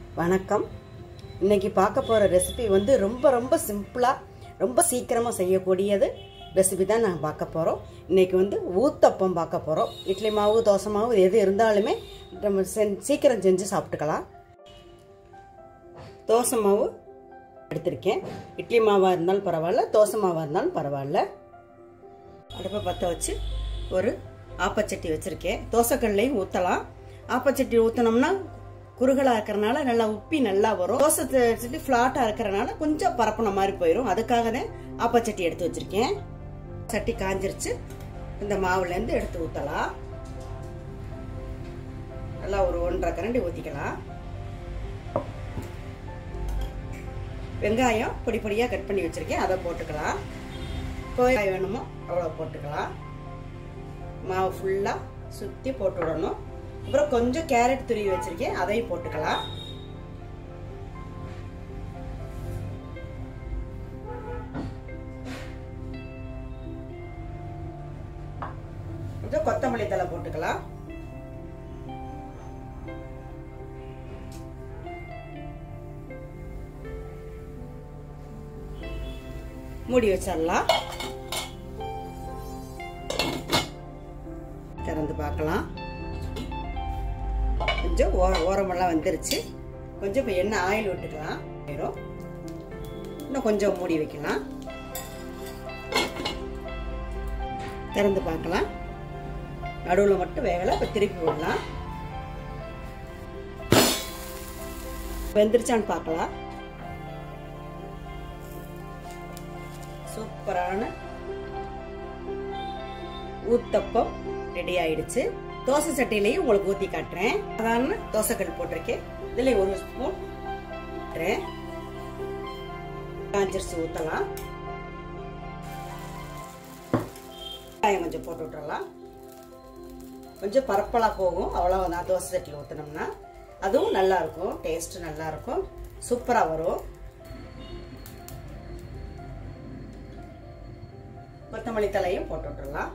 வணக்கம் இன்னைக்கு பார்க்க போகிற ரெசிபி வந்து ரொம்ப ரொம்ப சிம்பிளாக ரொம்ப சீக்கிரமாக செய்யக்கூடியது ரெசிபி தான் நாங்கள் பார்க்க போகிறோம் இன்னைக்கு வந்து ஊத்தப்பம் பார்க்க போகிறோம் இட்லி மாவு தோசை மாவு எது இருந்தாலுமே நம்ம சென் சீக்கிரம் செஞ்சு சாப்பிட்டுக்கலாம் தோசை மாவு எடுத்திருக்கேன் இட்லி மாவாக இருந்தாலும் பரவாயில்ல தோசை மாவாக இருந்தாலும் பரவாயில்ல அடுப்பை பற்ற வச்சு ஒரு ஆப்பச்சட்டி வச்சுருக்கேன் தோசைக்கல்லையும் ஊற்றலாம் ஆப்பச்சட்டி ஊற்றினோம்னா குறுகலாக இருக்கிறனால நல்லா உப்பி நல்லா வரும் தோசை சட்டி ஃப்ளாட்டாக இருக்கிறனால கொஞ்சம் பரப்புன மாதிரி போயிடும் அதுக்காக தான் ஆப்பச்சட்டி எடுத்து வச்சுருக்கேன் சட்டி காஞ்சிருச்சு இந்த மாவுலேருந்து எடுத்து ஊற்றலாம் நல்லா ஒரு ஒன்றரை கரண்டி ஊற்றிக்கலாம் வெங்காயம் பொடி பொடியாக கட் பண்ணி வச்சுருக்கேன் அதை போட்டுக்கலாம் கோயாய் வேணுமோ அவ்வளோ போட்டுக்கலாம் மாவு ஃபுல்லாக சுற்றி போட்டு விடணும் அப்புறம் கொஞ்சம் கேரட் துருவி வச்சுருக்கேன் அதையும் போட்டுக்கலாம் கொஞ்சம் கொத்தமல்லி தலை போட்டுக்கலாம் மூடி வச்சிடலாம் திறந்து பார்க்கலாம் கொஞ்சம் ஓ ஓரமெல்லாம் வந்துருச்சு கொஞ்சம் இப்போ எண்ணெய் ஆயில் விட்டுக்கலாம் ஆயிரும் இன்னும் கொஞ்சம் மூடி வைக்கலாம் திறந்து பார்க்கலாம் நடுவில் மட்டும் வேகலை இப்போ திருப்பி விடலாம் வெந்துருச்சான்னு பார்க்கலாம் சூப்பரான ஊத்தப்பம் ரெடி ஆயிடுச்சு தோசை சட்டிலையும் உங்களுக்கு ஊத்தி காட்டுறேன் சாதாரண தோசைக்கல் போட்டிருக்கேன் இதுல ஒரு ஸ்பூன் காஞ்சிரிச்சு ஊத்தலாம் வெங்காயம் கொஞ்சம் போட்டு விட்டுறலாம் கொஞ்சம் பரப்பலா போகும் அவ்வளவுதான் தோசை சட்டியில் ஊற்றினோம்னா அதுவும் நல்லா இருக்கும் டேஸ்ட் நல்லா இருக்கும் சூப்பரா வரும் கொத்தமல்லி தலையும் போட்டு விட்டுறலாம்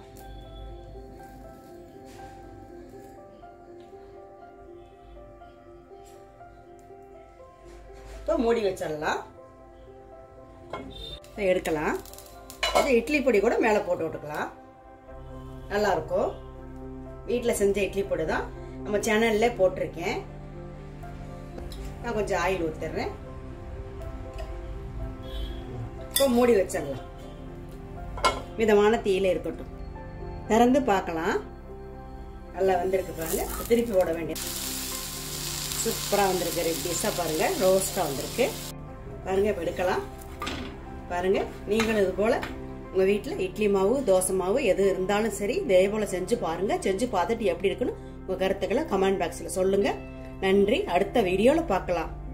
இப்போ மூடி வச்சிடலாம் இப்போ எடுக்கலாம் அது இட்லி பொடி கூட மேலே போட்டு விட்டுக்கலாம் நல்லா இருக்கும் வீட்டில் செஞ்ச இட்லி பொடி தான் நம்ம சேனல்ல போட்டிருக்கேன் நான் கொஞ்சம் ஆயில் ஊற்றிடுறேன் இப்போ மூடி வச்சிடலாம் மிதமான தீயில இருக்கட்டும் திறந்து பார்க்கலாம் நல்லா வந்திருக்கு பாருங்க திருப்பி ஓட வேண்டிய சூப்பராக வந்திருக்கு ரெண்டு பீஸாக பாருங்க ரோஸ்டாக வந்திருக்கு பாருங்க இப்போ எடுக்கலாம் பாருங்க நீங்களும் இது போல் உங்கள் வீட்டில் இட்லி மாவு தோசை மாவு எது இருந்தாலும் சரி இதே போல் செஞ்சு பாருங்க செஞ்சு பார்த்துட்டு எப்படி இருக்குன்னு உங்கள் கருத்துக்களை கமெண்ட் பாக்ஸில் சொல்லுங்க நன்றி அடுத்த வீடியோவில் பார்க்கலாம்